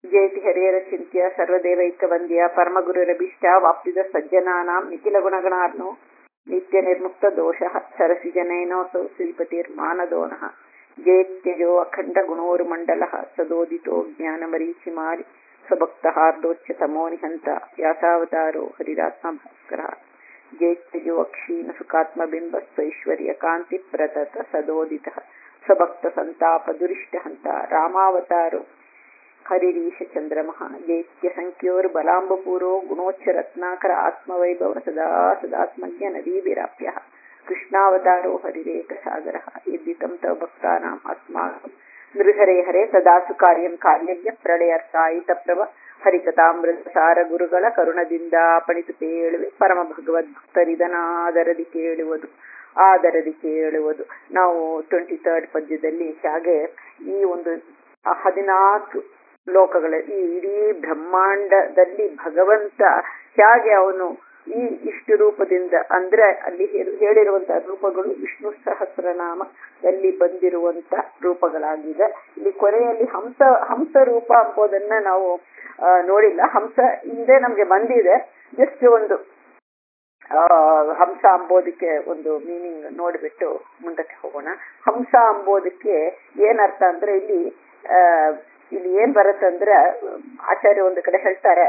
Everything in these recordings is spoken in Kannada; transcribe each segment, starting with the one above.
ಜಯತಿ ಹರಿಯರ ಚಿಂತ್ಯ ಸರ್ವದೇವೈಕ ವಂದ್ಯ ಪರಮಗುರುರಭಿಷ್ಟ ವಾಪ್ತಿದ ಸಜ್ಜನಾನಾಂ ನಿಖಿಲ ಗುಣಗಣಾರ್ನೋ ನಿತ್ಯ ನಿರ್ಮುಕ್ತ ದೋಷ ಸರಸಿ ಜನೈನೋಸೌ ಶ್ರೀಪತಿರ್ಮಾನದೋನಃ ಜಯತ್ಯಜೋ ಅಖಂಡ ಗುಣೋರ್ಮಂಡಲ ಸದೋದಿತೋ ಜ್ಞಾನಮರೀಚಿಮಾಲಿ ಸ್ವಭಕ್ತಹಾರ್ದೋಚ್ಯ ತಮೋ ನಿಹಂತ ಯಾತಾವತಾರೋ ಹರಿರಾತ್ಮ ಭಾಸ್ಕರ ಜಯತ್ಯಜೋ ಅಕ್ಷೀಣ ಸುಖಾತ್ಮಬಿಂಬ ಸ್ವೈಶ್ವರ್ಯ ಕಾಂತಿ ಪ್ರತತ ಸದೋದಿತ ಸ್ವಭಕ್ತ ಸಂತಾಪ ದುರಿಷ್ಟ ಹಂತ ರಾಮಾವತಾರೋ ಹರಿರೀಶ ಚಂದ್ರಮಃ ಜೈತ್ಯ ಸಂಖ್ಯೋರ್ ಬಲಾಂಬಪೂರೋ ಗುಣೋಚ್ಚ ರತ್ನಾಕರ ಆತ್ಮವೈಭವ ಸದಾ ಸದಾತ್ಮಜ್ಞ ನದೀವಿರಾಪ್ಯ ಕೃಷ್ಣಾವತಾರೋ ಹರಿರೇಕ ಸಾಗರ ಯದ್ದಿತಂ ತವ ಭಕ್ತಾನಾಂ ಅಸ್ಮಾಕಂ ನೃಹರೇ ಹರೇ ಸದಾಸು ಕಾರ್ಯಂ ಕಾರ್ಯಜ್ಞ ಪ್ರಳಯರ್ಥಾಯಿತ ಪ್ರಭ ಹರಿಕಥಾಮೃತ ಸಾರ ಗುರುಗಳ ಕರುಣದಿಂದ ಪಣಿತು ಕೇಳುವೆ ಪರಮ ಭಗವದ್ ಭಕ್ತರಿದನಾದರದಿ ಕೇಳುವುದು ಆದರದಿ ಕೇಳುವುದು ನಾವು ಟ್ವೆಂಟಿ ಥರ್ಡ್ ಪದ್ಯದಲ್ಲಿ ಹಾಗೆ ಈ ಒಂದು ಹದಿನಾಲ್ಕು ಲೋಕಗಳ ಈ ಇಡೀ ಬ್ರಹ್ಮಾಂಡದಲ್ಲಿ ಭಗವಂತ ಹೇಗೆ ಅವನು ಈ ಇಷ್ಟು ರೂಪದಿಂದ ಅಂದ್ರೆ ಅಲ್ಲಿ ಹೇಳಿರುವಂತಹ ರೂಪಗಳು ವಿಷ್ಣು ಸಹಸ್ರನಾಮದಲ್ಲಿ ಬಂದಿರುವಂತ ರೂಪಗಳಾಗಿದೆ ಇಲ್ಲಿ ಕೊನೆಯಲ್ಲಿ ಹಂಸ ಹಂಸ ರೂಪ ಎಂಬುದನ್ನ ನಾವು ನೋಡಿಲ್ಲ ಹಂಸ ಹಿಂದೆ ನಮ್ಗೆ ಬಂದಿದೆ ಜಸ್ಟ್ ಒಂದು ಹಂಸ ಅಂಬೋದಕ್ಕೆ ಒಂದು ಮೀನಿಂಗ್ ನೋಡ್ಬಿಟ್ಟು ಮುಂದಕ್ಕೆ ಹೋಗೋಣ ಹಂಸ ಅಂಬೋದಕ್ಕೆ ಏನರ್ಥ ಅಂದ್ರೆ ಇಲ್ಲಿ ಇಲ್ಲಿ ಏನ್ ಬರುತ್ತಂದ್ರೆ ಆಚಾರ್ಯ ಒಂದು ಕಡೆ ಹೇಳ್ತಾರೆ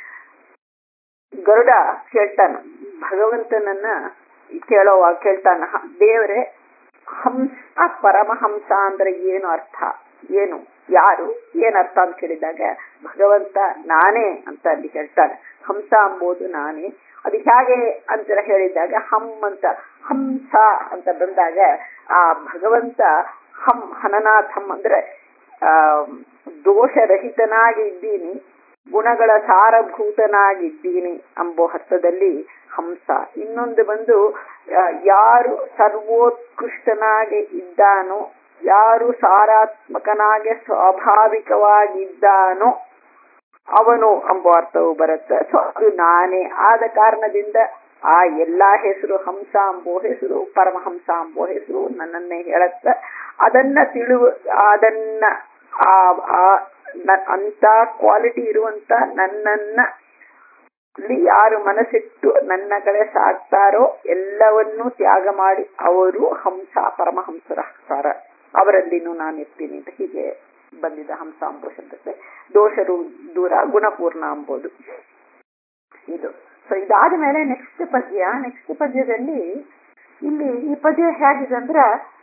ಗರುಡ ಕೇಳ್ತಾನ ಭಗವಂತನನ್ನ ಕೇಳೋವಾಗ ಕೇಳ್ತಾನ ದೇವರೇ ಹಂಸ ಪರಮಹಂಸ ಅಂದ್ರೆ ಏನು ಅರ್ಥ ಏನು ಯಾರು ಏನ್ ಅರ್ಥ ಅಂತ ಕೇಳಿದಾಗ ಭಗವಂತ ನಾನೇ ಅಂತ ಅಲ್ಲಿ ಹೇಳ್ತಾನೆ ಹಂಸ ಅಂಬೋದು ನಾನೇ ಅದು ಹೇಗೆ ಅಂತ ಹೇಳಿದಾಗ ಹಮ್ ಅಂತ ಹಂಸ ಅಂತ ಬಂದಾಗ ಆ ಭಗವಂತ ಹಂ ಹನನಾಥ್ ಹಮ್ ಅಂದ್ರೆ ಆ ದೋಷರಹಿತನಾಗಿ ಇದ್ದೀನಿ ಗುಣಗಳ ಸಾರಭೂತನಾಗಿದ್ದೀನಿ ಎಂಬೋ ಅರ್ಥದಲ್ಲಿ ಹಂಸ ಇನ್ನೊಂದು ಬಂದು ಯಾರು ಸರ್ವೋತ್ಕೃಷ್ಟನಾಗಿ ಇದ್ದಾನೋ ಯಾರು ಸಾರಾತ್ಮಕನಾಗಿ ಸ್ವಾಭಾವಿಕವಾಗಿದ್ದಾನೋ ಅವನು ಎಂಬ ಅರ್ಥವು ಬರುತ್ತೆ ಸೊ ಅದು ನಾನೇ ಆದ ಕಾರಣದಿಂದ ಆ ಎಲ್ಲಾ ಹೆಸರು ಹಂಸ ಅಂಬೋ ಹೆಸರು ಪರಮಹಂಸ ಅಂಬೋ ಹೆಸರು ನನ್ನನ್ನೇ ಹೇಳತ್ತ ಅದನ್ನ ತಿಳುವ ಅದನ್ನ ಆ ಅಂತ ಕ್ವಾಲಿಟಿ ಇರುವಂತ ನನ್ನನ್ನ ಯಾರು ಮನಸ್ಸಿಟ್ಟು ನನ್ನ ಕಡೆ ಸಾಕ್ತಾರೋ ಎಲ್ಲವನ್ನೂ ತ್ಯಾಗ ಮಾಡಿ ಅವರು ಹಂಸ ಪರಮಹಂಸರ ಅವರಲ್ಲಿನೂ ನಾನು ಇರ್ತೀನಿ ಅಂತ ಹೀಗೆ ಬಂದಿದ್ದ ಹಂಸ ಅಂಬೋ ಶಬ್ದಕ್ಕೆ ದೋಷರು ದೂರ ಗುಣಪೂರ್ಣ ಅಂಬೋದು ಇದು ಸೊ ಇದಾದ ಮೇಲೆ ನೆಕ್ಸ್ಟ್ ಪದ್ಯ ನೆಕ್ಸ್ಟ್ ಪದ್ಯದಲ್ಲಿ ಇಲ್ಲಿ ಈ ಪದ್ಯ ಹೇಗಿದೆ ಅಂದ್ರ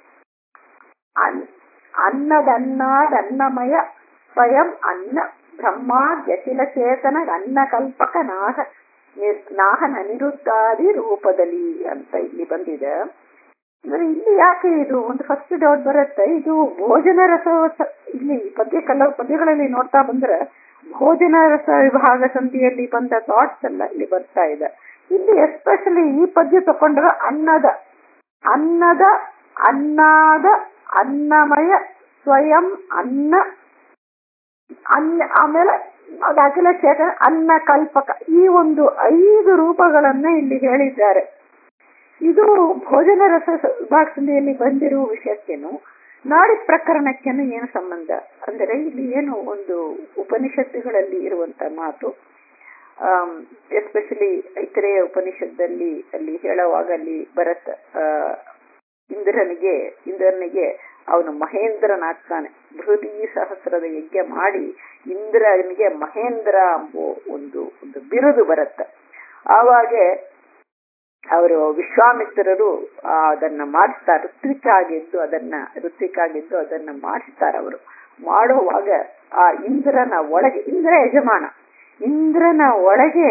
ಅನ್ನದನ್ನಾದನ್ನಮಯ ಸ್ವಯಂ ಅನ್ನ ಬ್ರಹ್ಮ ಜಟಿಲ ಚೇತನ ಅನ್ನ ಕಲ್ಪಕ ನಾಹ ನಾಹನ ಅನಿರುದ್ಧಾದಿ ರೂಪದಲ್ಲಿ ಅಂತ ಇಲ್ಲಿ ಬಂದಿದೆ ಅಂದ್ರೆ ಇಲ್ಲಿ ಯಾಕೆ ಇದು ಒಂದು ಫಸ್ಟ್ ಡೌಟ್ ಬರುತ್ತೆ ಇದು ಭೋಜನ ರಸ ಇಲ್ಲಿ ಪದ್ಯ ಕೆಲವು ಪದ್ಯಗಳಲ್ಲಿ ನೋಡ್ತಾ ಬಂದ್ರೆ ಭೋಜನ ರಸ ವಿಭಾಗ ಸಂಧಿಯಲ್ಲಿ ಬಂದ ಥಾಟ್ಸ್ ಎಲ್ಲ ಇಲ್ಲಿ ಬರ್ತಾ ಇದೆ ಇಲ್ಲಿ ಎಸ್ಪೆಷಲಿ ಈ ಪದ್ಯ ತಕೊಂಡ್ರೆ ಅನ್ನದ ಅನ್ನದ ಅನ್ನಾದ ಅನ್ನಮಯ ಸ್ವಯಂ ಅನ್ನ ಅನ್ನ ಆಮೇಲೆ ಅದು ಅಖಿಲ ಚೇತನ ಅನ್ನ ಕಲ್ಪಕ ಈ ಒಂದು ಐದು ರೂಪಗಳನ್ನ ಇಲ್ಲಿ ಹೇಳಿದ್ದಾರೆ ಇದು ಭೋಜನ ರಸ ವಿಭಾಗಸಂಧಿಯಲ್ಲಿ ಬಂದಿರುವ ವಿಷಯಕ್ಕೇನು ನಾಡಿ ಪ್ರಕರಣಕ್ಕೇನು ಏನು ಸಂಬಂಧ ಅಂದರೆ ಇಲ್ಲಿ ಏನು ಒಂದು ಉಪನಿಷತ್ತುಗಳಲ್ಲಿ ಇರುವಂತ ಮಾತು ಎಸ್ಪೆಷಲಿ ಐತರೆಯ ಉಪನಿಷತ್ತಲ್ಲಿ ಅಲ್ಲಿ ಹೇಳುವಾಗ ಅಲ್ಲಿ ಬರತ್ತ ಇಂದ್ರನಿಗೆ ಇಂದ್ರನಿಗೆ ಅವನು ಮಹೇಂದ್ರನಾಗ್ತಾನೆ ಬೃಹದಿ ಸಹಸ್ರದ ಯಜ್ಞ ಮಾಡಿ ಇಂದ್ರನಿಗೆ ಮಹೇಂದ್ರ ಎಂಬ ಒಂದು ಒಂದು ಬಿರುದು ಬರುತ್ತೆ ಆವಾಗೆ ಅವರು ವಿಶ್ವಾಮಿತ್ರರು ಅದನ್ನ ಮಾಡಿಸ್ತಾರೆ ಋತ್ವಿಕಾಗಿದ್ದು ಅದನ್ನ ಋತ್ವಿಕಾಗಿದ್ದು ಅದನ್ನ ಮಾಡಿಸ್ತಾರೆ ಅವರು ಮಾಡುವಾಗ ಆ ಇಂದ್ರನ ಒಳಗೆ ಇಂದ್ರ ಯಜಮಾನ ಇಂದ್ರನ ಒಳಗೆ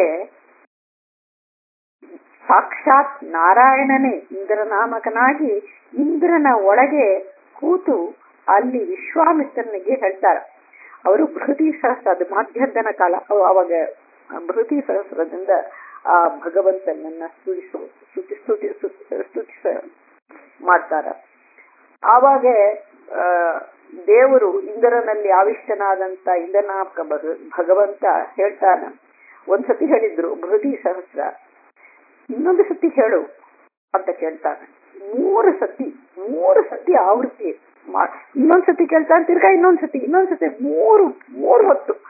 ಸಾಕ್ಷಾತ್ ನಾರಾಯಣನೇ ಇಂದ್ರನಾಮಕನಾಗಿ ಇಂದ್ರನ ಒಳಗೆ ಕೂತು ಅಲ್ಲಿ ವಿಶ್ವಾಮಿತ್ರನಿಗೆ ಹೇಳ್ತಾರೆ ಅವರು ಬೃಹತಿ ಸಹಸ್ರ ಅದು ಮಾಧ್ಯಂತನ ಕಾಲ ಅವಾಗ ಬೃಹತಿ ಸಹಸ್ರದಿಂದ ಆ ಭಗವಂತನನ್ನ ಸ್ತುತಿಸು ಸ್ತುತಿ ಸ್ತುತಿ ಸ್ತುತಿಸ ಮಾಡ್ತಾರ ಆವಾಗ ದೇವರು ಇಂದ್ರನಲ್ಲಿ ಆವಿಷ್ಟನಾದಂತ ಇಂದ್ರನಾಮಕ ಭಗವಂತ ಹೇಳ್ತಾನ ಒಂದ್ಸತಿ ಹೇಳಿದ್ರು ಬೃಹತಿ ಸಹಸ್ರ ಇನ್ನೊಂದು ಸತಿ ಹೇಳು ಅಂತ ಕೇಳ್ತಾನೆ ಮೂರು ಸತಿ ಮೂರು ಸತಿ ಆವೃತ್ತಿ ಇನ್ನೊಂದ್ ಸತಿ ಕೇಳ್ತಾನೆ ತಿರ್ಗಾ ಇನ್ನೊಂದ್ ಸತಿ ಇನ್ನೊಂದ್ ಸತಿ ಮೂರು ಮೂರು ಹೊತ್ತು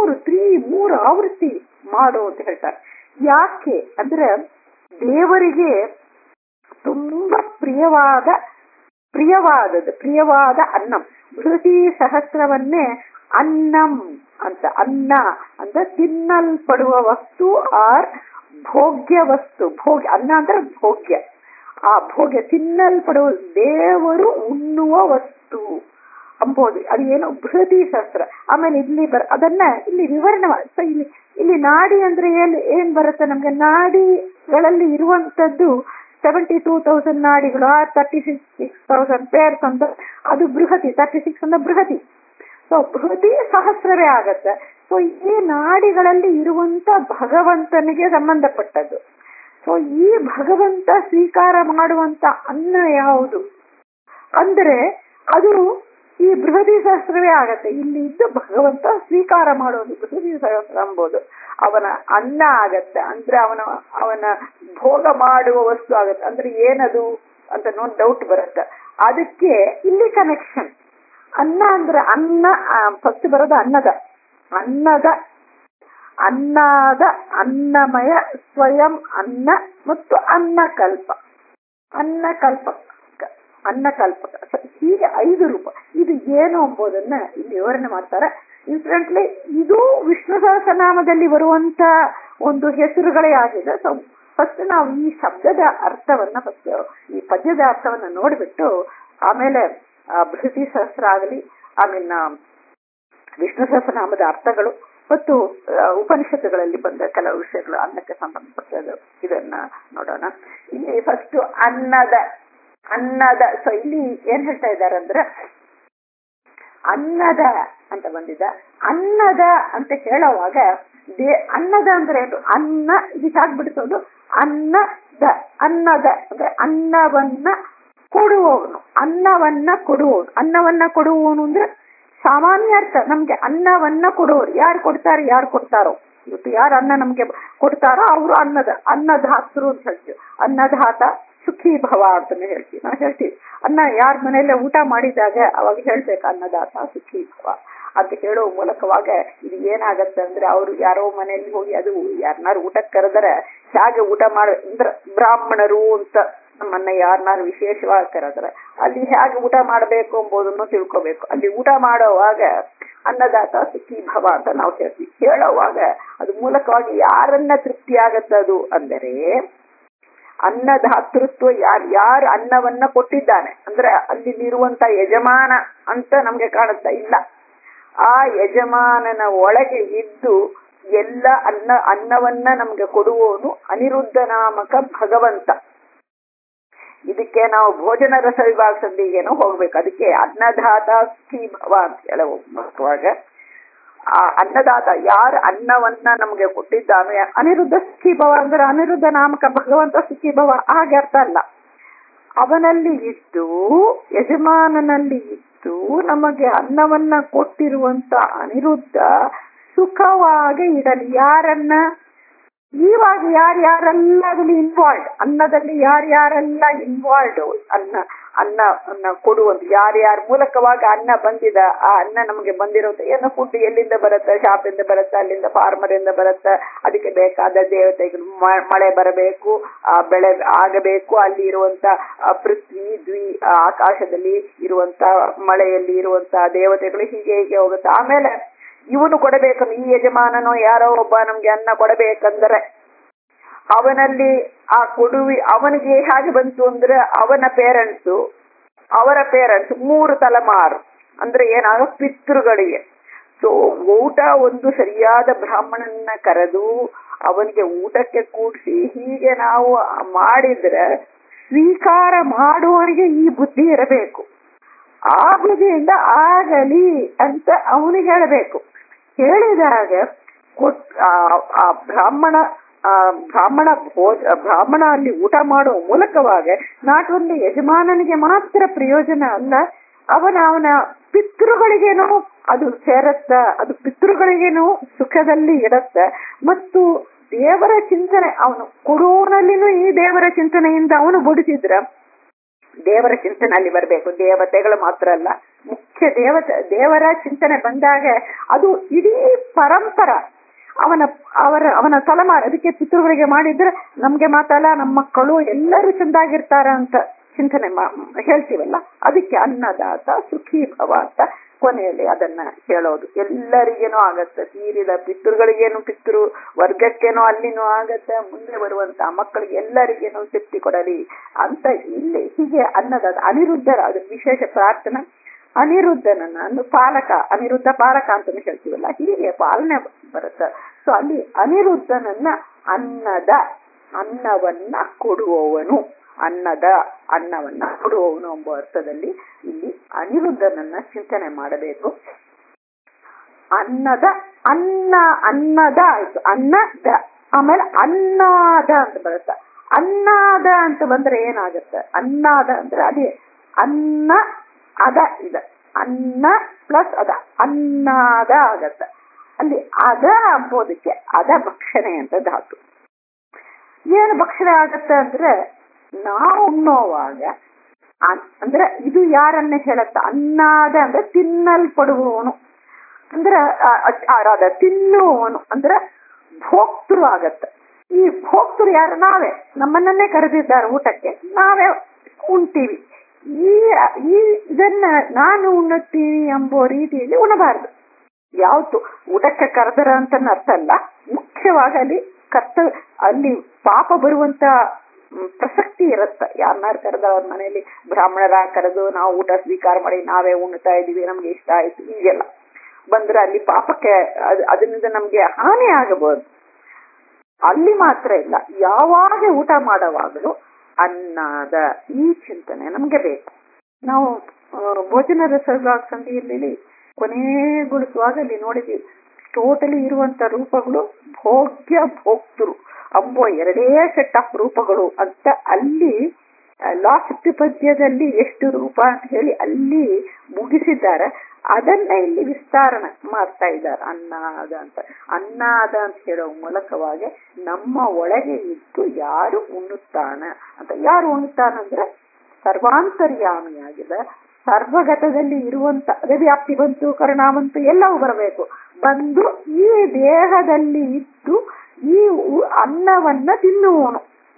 ಮೂರು ತ್ರೀ ಮೂರು ಆವೃತ್ತಿ ಮಾಡು ಅಂತ ಹೇಳ್ತಾರೆ ಯಾಕೆ ಅಂದ್ರೆ ದೇವರಿಗೆ ತುಂಬಾ ಪ್ರಿಯವಾದ ಪ್ರಿಯವಾದದ್ದು ಪ್ರಿಯವಾದ ಅನ್ನಂ ಬೃಹತಿ ಸಹಸ್ರವನ್ನೇ ಅನ್ನಂ ಅಂತ ಅನ್ನ ಅಂದ್ರೆ ತಿನ್ನಲ್ಪಡುವ ವಸ್ತು ಆರ್ ಭೋಗ್ಯ ವಸ್ತು ಭೋಗ್ಯ ಅನ್ನ ಅಂದ್ರೆ ಭೋಗ್ಯ ಆ ಭೋಗ್ಯ ತಿನ್ನಲ್ಪಡುವ ದೇವರು ಉಣ್ಣುವ ವಸ್ತು ಅಂಬೋದು ಅದು ಏನು ಬೃಹತಿ ಶಾಸ್ತ್ರ ಆಮೇಲೆ ಇಲ್ಲಿ ಬರ ಅದನ್ನ ಇಲ್ಲಿ ವಿವರಣೆ ಮಾ- ಸೊ ಇಲ್ಲಿ ಇಲ್ಲಿ ನಾಡಿ ಅಂದ್ರೆ ಏನ್ ಏನ್ ಬರುತ್ತೆ ನಮ್ಗೆ ನಾಡಿಗಳಲ್ಲಿ ಇರುವಂತದ್ದು ಸೆವೆಂಟಿ ಟೂ ತೌಸಂಡ್ ನಾಡಿಗಳು ಆ thirty six six thousand pairs ಅಂತ ಅದು ಬೃಹತಿ ತರ್ಟಿ ಸಿಕ್ಸ್ ಅಂದ್ರೆ ಬೃಹತಿ ಸೊ ಬೃಹತಿ ಸಹಸ್ರವೇ ಆಗತ್ತೆ ಸೊ ಈ ನಾಡಿಗಳಲ್ಲಿ ಇರುವಂತ ಭಗವಂತನಿಗೆ ಸಂಬಂಧಪಟ್ಟದ್ದು ಸೊ ಈ ಭಗವಂತ ಸ್ವೀಕಾರ ಮಾಡುವಂತ ಅನ್ನ ಯಾವುದು ಅಂದ್ರೆ ಅದು ಈ ಬೃಹದಿ ಸಹಸ್ರವೇ ಆಗತ್ತೆ ಇಲ್ಲಿ ಇದ್ದು ಭಗವಂತ ಸ್ವೀಕಾರ ಮಾಡೋದು ಬೃಹದಿ ಸಹಸ್ರ ಎಂಬುದು ಅವನ ಅನ್ನ ಆಗತ್ತೆ ಅಂದ್ರೆ ಅವನ ಅವನ ಭೋಗ ಮಾಡುವ ವಸ್ತು ಆಗತ್ತೆ ಅಂದ್ರೆ ಏನದು ಅಂತ ನೋಡಿ ಡೌಟ್ ಬರುತ್ತೆ ಅದಕ್ಕೆ ಇಲ್ಲಿ ಕನೆಕ್ಷನ್ ಅನ್ನ ಅಂದ್ರೆ ಅನ್ನ ಫಸ್ಟ್ ಬರೋದು ಅನ್ನದ ಅನ್ನದ ಅನ್ನದ ಅನ್ನಮಯ ಸ್ವಯಂ ಅನ್ನ ಮತ್ತು ಅನ್ನಕಲ್ಪ ಅನ್ನಕಲ್ಪ ಅನ್ನಕಲ್ಪಕ So, ಹೀಗೆ ಐದು ರೂಪ ಇದು ಏನು ಎಂಬುದನ್ನ ಇಲ್ಲಿ ವಿವರಣೆ ಮಾಡ್ತಾರೆ ಇನ್ಸಿಡೆಂಟ್ಲಿ ಇದು ವಿಷ್ಣು ಸಹಸ್ರನಾಮದಲ್ಲಿ ಬರುವಂತ ಒಂದು ಹೆಸರುಗಳೇ ಆಗಿದೆ ಸೊ ಫಸ್ಟ್ ನಾವು ಈ ಶಬ್ದದ ಅರ್ಥವನ್ನ ಫಸ್ಟ್ ಈ ಪದ್ಯದ ಅರ್ಥವನ್ನ ನೋಡ್ಬಿಟ್ಟು ಆಮೇಲೆ ಆ, ಬೃಹತಿ ಸಹಸ್ರ ಆಗಲಿ ಆಮೇಲೆ ವಿಷ್ಣು ಸಹಸ್ರನಾಮದ ಅರ್ಥಗಳು ಮತ್ತು ಆ, ಉಪನಿಷತ್ತುಗಳಲ್ಲಿ ಬಂದ ಕೆಲವು ವಿಷಯಗಳು ಅನ್ನಕ್ಕೆ ಸಂಬಂಧಪಟ್ಟದ್ದು ಇದನ್ನ ನೋಡೋಣ ಇಲ್ಲಿ ಫಸ್ಟ್ ಅನ್ನದ ಅನ್ನದ ಸೊ ಇಲ್ಲಿ ಏನ್ ಹೇಳ್ತಾ ಇದ್ದಾರೆ ಅಂದ್ರೆ ಅನ್ನದ ಅಂತ ಬಂದಿದೆ ಅನ್ನದ ಅಂತ ಹೇಳುವಾಗ ದೇ ಅನ್ನದ ಅಂದ್ರೆ ಏನು ಅನ್ನ ಇದಕ್ಕೆ ಆಗ್ಬಿಡ್ತೋದು ಅನ್ನದ ಅನ್ನದ ಅಂದ್ರೆ ಅನ್ನವನ್ನ ಕೊಡುವವನು ಅನ್ನವನ್ನ ಕೊಡುವವನು ಅನ್ನವನ್ನ ಕೊಡುವವನು ಅಂದ್ರೆ ಸಾಮಾನ್ಯ ಅರ್ಥ ನಮ್ಗೆ ಅನ್ನವನ್ನ ಕೊಡುವವರು ಯಾರು ಕೊಡ್ತಾರೆ ಯಾರು ಕೊಡ್ತಾರೋ ಇವತ್ತು ಯಾರು ಅನ್ನ ನಮ್ಗೆ ಕೊಡ್ತಾರೋ ಅವರು ಅನ್ನದ ಅನ್ನದಾತರು ಅಂತ ಹೇಳ್ತೀವಿ ಅನ್ನದಾತ ಸುಖಿ ಭವ ಅಂತಾನೆ ಹೇಳ್ತೀವಿ ನಾವು ಹೇಳ್ತೀವಿ ಅನ್ನ ಯಾರ ಮನೆಯಲ್ಲೇ ಊಟ ಮಾಡಿದಾಗ ಅವಾಗ ಹೇಳ್ಬೇಕು ಅನ್ನದಾತ ಸುಖಿ ಭವ ಅಂತ ಹೇಳೋ ಮೂಲಕವಾಗ ಇದು ಏನಾಗತ್ತೆ ಅಂದ್ರೆ ಅವರು ಯಾರೋ ಮನೆಯಲ್ಲಿ ಹೋಗಿ ಅದು ಯಾರನ್ನಾರು ಊಟಕ್ಕೆ ಕರೆದರೆ ಹೇಗೆ ಊಟ ಮಾಡ ಅಂದ್ರೆ ಬ್ರಾಹ್ಮಣರು ಅಂತ ನಮ್ಮನ್ನ ಯಾರನ್ನಾರು ವಿಶೇಷವಾಗಿ ಕರೆದ್ರೆ ಅಲ್ಲಿ ಹೇಗೆ ಊಟ ಮಾಡಬೇಕು ಎಂಬುದನ್ನು ತಿಳ್ಕೊಬೇಕು ಅಲ್ಲಿ ಊಟ ಮಾಡೋವಾಗ ಅನ್ನದಾತ ಸುಖಿ ಭವ ಅಂತ ನಾವು ಹೇಳ್ತೀವಿ ಹೇಳೋವಾಗ ಅದು ಮೂಲಕವಾಗಿ ಯಾರನ್ನ ತೃಪ್ತಿ ಆಗತ್ತದು ಅಂದರೆ ಅನ್ನದಾತೃತ್ವ ಯಾರು ಯಾರು ಅನ್ನವನ್ನ ಕೊಟ್ಟಿದ್ದಾನೆ ಅಂದ್ರೆ ಅಲ್ಲಿರುವಂತ ಯಜಮಾನ ಅಂತ ನಮ್ಗೆ ಕಾಣುತ್ತಾ ಇಲ್ಲ ಆ ಯಜಮಾನನ ಒಳಗೆ ಇದ್ದು ಎಲ್ಲ ಅನ್ನ ಅನ್ನವನ್ನ ನಮ್ಗೆ ಕೊಡುವವನು ಅನಿರುದ್ಧ ನಾಮಕ ಭಗವಂತ ಇದಕ್ಕೆ ನಾವು ಭೋಜನ ರಸ ವಿಭಾಗ ಸಂಧಿಗೇನೋ ಹೋಗ್ಬೇಕು ಅದಕ್ಕೆ ಅನ್ನದಾತ ಸುಖಿ ಭವ ಅಂತ ಹೇಳುವಾಗ ಆ ಅನ್ನದಾತ ಯಾರು ಅನ್ನವನ್ನ ನಮ್ಗೆ ಕೊಟ್ಟಿದ್ದಾನೆ ಅನಿರುದ್ಧ ಸುಖಿ ಭವ ಅಂದ್ರೆ ಅನಿರುದ್ಧ ನಾಮಕ ಭಗವಂತ ಸುಖಿ ಭವ ಹಾಗೆ ಅರ್ಥ ಅಲ್ಲ ಅವನಲ್ಲಿ ಇದ್ದು ಯಜಮಾನನಲ್ಲಿ ಇದ್ದು ನಮಗೆ ಅನ್ನವನ್ನ ಕೊಟ್ಟಿರುವಂತ ಅನಿರುದ್ಧ ಸುಖವಾಗಿ ಇಡಲಿ ಯಾರನ್ನ ಇವಾಗ ಯಾರ್ಯಾರೆಲ್ಲ ಅದ್ರಲ್ಲಿ ಇನ್ವಾಲ್ವ್ ಅನ್ನದಲ್ಲಿ ಯಾರ್ಯಾರೆಲ್ಲ ಇನ್ವಾಲ್ವ್ ಅನ್ನ ಅನ್ನ ಅನ್ನ ಕೊಡುವಂತ ಯಾರ್ಯಾರ ಮೂಲಕವಾಗಿ ಅನ್ನ ಬಂದಿದ ಆ ಅನ್ನ ನಮಗೆ ಬಂದಿರೋದು ಏನೋ ಫುಡ್ ಎಲ್ಲಿಂದ ಬರುತ್ತೆ ಶಾಪಿಂದ ಬರುತ್ತೆ ಅಲ್ಲಿಂದ ಫಾರ್ಮರ್ ಇಂದ ಬರುತ್ತೆ ಅದಕ್ಕೆ ಬೇಕಾದ ದೇವತೆಗಳು ಮ- ಮಳೆ ಬರಬೇಕು ಆ ಬೆಳೆ ಆಗಬೇಕು ಅಲ್ಲಿ ಇರುವಂತ ಆ ಪೃಥ್ವಿ ದ್ವಿ ಆ ಆಕಾಶದಲ್ಲಿ ಇರುವಂತ ಮಳೆಯಲ್ಲಿ ಇರುವಂತ ದೇವತೆಗಳು ಹೀಗೆ ಹೀಗೆ ಹೋಗುತ್ತೆ ಆಮೇಲೆ ಇವನು ಕೊಡಬೇಕು ಈ ಯಜಮಾನನೋ ಯಾರೋ ಒಬ್ಬ ನಮ್ಗೆ ಅನ್ನ ಕೊಡಬೇಕಂದ್ರೆ ಅವನಲ್ಲಿ ಆ ಕೊಡುವಿ ಅವನಿಗೆ ಹೇಗೆ ಬಂತು ಅಂದ್ರೆ ಅವನ ಪೇರೆಂಟ್ಸು ಅವರ ಪೇರೆಂಟ್ಸ್ ಮೂರು ತಲೆಮಾರು ಅಂದ್ರೆ ಏನಾಗ ಪಿತೃಗಳಿಗೆ ಸೊ ಊಟ ಒಂದು ಸರಿಯಾದ ಬ್ರಾಹ್ಮಣನ ಕರೆದು ಅವನಿಗೆ ಊಟಕ್ಕೆ ಕೂಡಿಸಿ ಹೀಗೆ ನಾವು ಮಾಡಿದ್ರೆ ಸ್ವೀಕಾರ ಮಾಡುವವರಿಗೆ ಈ ಬುದ್ಧಿ ಇರಬೇಕು ಆ ಬುದ್ಧಿಯಿಂದ ಆಗಲಿ ಅಂತ ಅವನಿಗೆ ಹೇಳಬೇಕು ಹೇಳಿದಾಗ ಕೊಟ್ ಆ- ಆ ಬ್ರಾಹ್ಮಣ ಆ ಬ್ರಾಹ್ಮಣ ಭೋಜ ಬ್ರಾಹ್ಮಣ ಅಲ್ಲಿ ಊಟ ಮಾಡುವ ಮೂಲಕವಾಗ ನಾಟ್ ಓನ್ಲಿ ಯಜಮಾನನಿಗೆ ಮಾತ್ರ ಪ್ರಯೋಜನ ಅಲ್ಲ ಅವನ ಅವನ ಪಿತೃಗಳಿಗೇನೋ ಅದು ಸೇರತ್ತ ಅದು ಪಿತೃಗಳಿಗೇನೋ ಸುಖದಲ್ಲಿ ಇಡತ್ತ ಮತ್ತು ದೇವರ ಚಿಂತನೆ ಅವನು ಕೊಡೋನಲ್ಲಿನೂ ಈ ದೇವರ ಚಿಂತನೆಯಿಂದ ಅವನು ಬಡಿಸಿದ್ರ ದೇವರ ಚಿಂತನೆ ಅಲ್ಲಿ ಬರಬೇಕು ದೇವತೆಗಳು ಮಾತ್ರ ಅಲ್ಲ ಮುಖ್ಯ ದೇವತೆ ದೇವರ ಚಿಂತನೆ ಬಂದಾಗ ಅದು ಇಡೀ ಪರಂಪರ ಅವನ ಅವರ ಅವನ ತಲೆಮಾರು ಅದಕ್ಕೆ ಪಿತೃಗಳಿಗೆ ಮಾಡಿದ್ರೆ ನಮ್ಗೆ ಮಾತಲ್ಲ ನಮ್ಮ ಮಕ್ಕಳು ಎಲ್ಲರೂ ಚೆಂದಾಗಿರ್ತಾರ ಅಂತ ಚಿಂತನೆ ಹೇಳ್ತೀವಲ್ಲ ಅದಕ್ಕೆ ಅನ್ನದಾತ ಸುಖಿ ಭವ ಅಂತ ಕೊನೆಯಲ್ಲಿ ಅದನ್ನ ಹೇಳೋದು ಎಲ್ಲರಿಗೇನೋ ಆಗತ್ತೆ ತೀರಿದ ಪಿತೃಗಳಿಗೇನು ಪಿತೃ ವರ್ಗಕ್ಕೇನೋ ಅಲ್ಲಿನೂ ಆಗತ್ತೆ ಮುಂದೆ ಬರುವಂತ ಮಕ್ಕಳಿಗೆ ಎಲ್ಲರಿಗೇನೋ ಶಕ್ತಿ ಕೊಡಲಿ ಅಂತ ಇಲ್ಲಿ ಹೀಗೆ ಅನ್ನದಾತ ಅನಿರುದ್ಧರ ಅದು ವಿಶೇಷ ಪ್ರಾರ್ಥನೆ ಅನಿರುದ್ಧನನ್ನ ಒಂದು ಪಾಲಕ ಅನಿರುದ್ಧ ಪಾಲಕ ಅಂತ ಹೇಳ್ತೀವಲ್ಲ ಹೀಗೆ ಪಾಲನೆ ಬರುತ್ತೆ ಸೊ ಅಲ್ಲಿ ಅನಿರುದ್ಧನನ್ನ ಅನ್ನದ ಅನ್ನವನ್ನ ಕೊಡುವವನು ಅನ್ನದ ಅನ್ನವನ್ನ ಕೊಡುವವನು ಎಂಬ ಅರ್ಥದಲ್ಲಿ ಇಲ್ಲಿ ಅನಿರುದ್ಧನನ್ನ ಚಿಂತನೆ ಮಾಡಬೇಕು ಅನ್ನದ ಅನ್ನ ಅನ್ನದ ಆಯ್ತು ಅನ್ನದ ಆಮೇಲೆ ಅನ್ನಾದ ಅಂತ ಬರುತ್ತೆ ಅನ್ನಾದ ಅಂತ ಬಂದ್ರೆ ಏನಾಗುತ್ತೆ ಅನ್ನಾದ ಅಂದ್ರೆ ಅದೇ ಅನ್ನ ಅದ ಇದೆ ಅನ್ನ ಪ್ಲಸ್ ಅದ ಅನ್ನಾದ ಆಗತ್ತೆ ಅಲ್ಲಿ ಅದ ಅಂಬೋದಕ್ಕೆ ಅದ ಭಕ್ಷಣೆ ಅಂತ ಧಾತು ಏನು ಭಕ್ಷಣೆ ಆಗತ್ತೆ ಅಂದ್ರೆ ನಾವು ಉಣ್ಣೋವಾಗ ಅಂದ್ರೆ ಇದು ಯಾರನ್ನ ಹೇಳತ್ತ ಅನ್ನಾದ ಅಂದ್ರೆ ತಿನ್ನಲ್ಪಡುವವನು ಅಂದ್ರೆ ಅದ ತಿನ್ನುವವನು ಅಂದ್ರೆ ಭೋಕ್ತೃ ಆಗತ್ತ ಈ ಭೋಕ್ತೃ ಯಾರು ನಾವೇ ನಮ್ಮನ್ನೇ ಕರೆದಿದ್ದಾರೆ ಊಟಕ್ಕೆ ನಾವೇ ಉಣ್ತೀವಿ ಈ ಈ ಇದನ್ನ ನಾನು ಉಣ್ಣುತ್ತೀನಿ ಎಂಬೋ ರೀತಿಯಲ್ಲಿ ಉಣಬಾರದು ಯಾವತ್ತು ಊಟಕ್ಕೆ ಕರೆದರ ಅಂತ ಅರ್ಥ ಅಲ್ಲ ಮುಖ್ಯವಾಗಿ ಅಲ್ಲಿ ಕರ್ತ ಅಲ್ಲಿ ಪಾಪ ಬರುವಂತ ಪ್ರಸಕ್ತಿ ಇರುತ್ತೆ ಯಾರನ್ನಾರು ಕರೆದ ಅವ್ರ ಮನೆಯಲ್ಲಿ ಬ್ರಾಹ್ಮಣರ ಕರೆದು ನಾವು ಊಟ ಸ್ವೀಕಾರ ಮಾಡಿ ನಾವೇ ಉಣ್ತಾ ಇದೀವಿ ನಮ್ಗೆ ಇಷ್ಟ ಆಯ್ತು ಹೀಗೆಲ್ಲ ಬಂದ್ರೆ ಅಲ್ಲಿ ಪಾಪಕ್ಕೆ ಅದರಿಂದ ನಮ್ಗೆ ಹಾನಿ ಆಗಬಹುದು ಅಲ್ಲಿ ಮಾತ್ರ ಇಲ್ಲ ಯಾವಾಗ ಊಟ ಮಾಡುವಾಗಲೂ ಅನ್ನದ ಈ ಚಿಂತನೆ ನಮ್ಗೆ ಬೇಕು ನಾವು ಭೋಜನ ರಸಗಳ ಸಂಧಿಯಲ್ಲಿ ಕೊನೆಗೊಳಿಸುವಾಗ ಅಲ್ಲಿ ನೋಡಿದ್ವಿ ಟೋಟಲಿ ಇರುವಂತ ರೂಪಗಳು ಭೋಗ್ಯ ಭೋಕ್ತರು ಅಂಬೋ ಎರಡೇ ಸೆಟ್ ಆಫ್ ರೂಪಗಳು ಅಂತ ಅಲ್ಲಿ ಲಾಸ್ಟ್ ಪದ್ಯದಲ್ಲಿ ಎಷ್ಟು ರೂಪ ಅಂತ ಹೇಳಿ ಅಲ್ಲಿ ಮುಗಿಸಿದ್ದಾರೆ ಅದನ್ನ ಇಲ್ಲಿ ವಿಸ್ತಾರಣೆ ಮಾಡ್ತಾ ಇದ್ದಾರೆ ಅನ್ನಾದ ಅಂತ ಅನ್ನಾದ ಅಂತ ಹೇಳೋ ಮೂಲಕವಾಗಿ ನಮ್ಮ ಒಳಗೆ ಇದ್ದು ಯಾರು ಉಣ್ಣುತ್ತಾನ ಅಂತ ಯಾರು ಉಣ್ಣುತ್ತಾನಂದ್ರೆ ಸರ್ವಾಂತರ್ಯಾಮಿಯಾಗಿದೆ ಸರ್ವಗತದಲ್ಲಿ ಇರುವಂತ ಅದೇ ವ್ಯಾಪ್ತಿ ಬಂತು ಕರುಣಾ ಬಂತು ಎಲ್ಲವೂ ಬರಬೇಕು ಬಂದು ಈ ದೇಹದಲ್ಲಿ ಇದ್ದು ಈ ಅನ್ನವನ್ನ ತಿನ್ನುವನು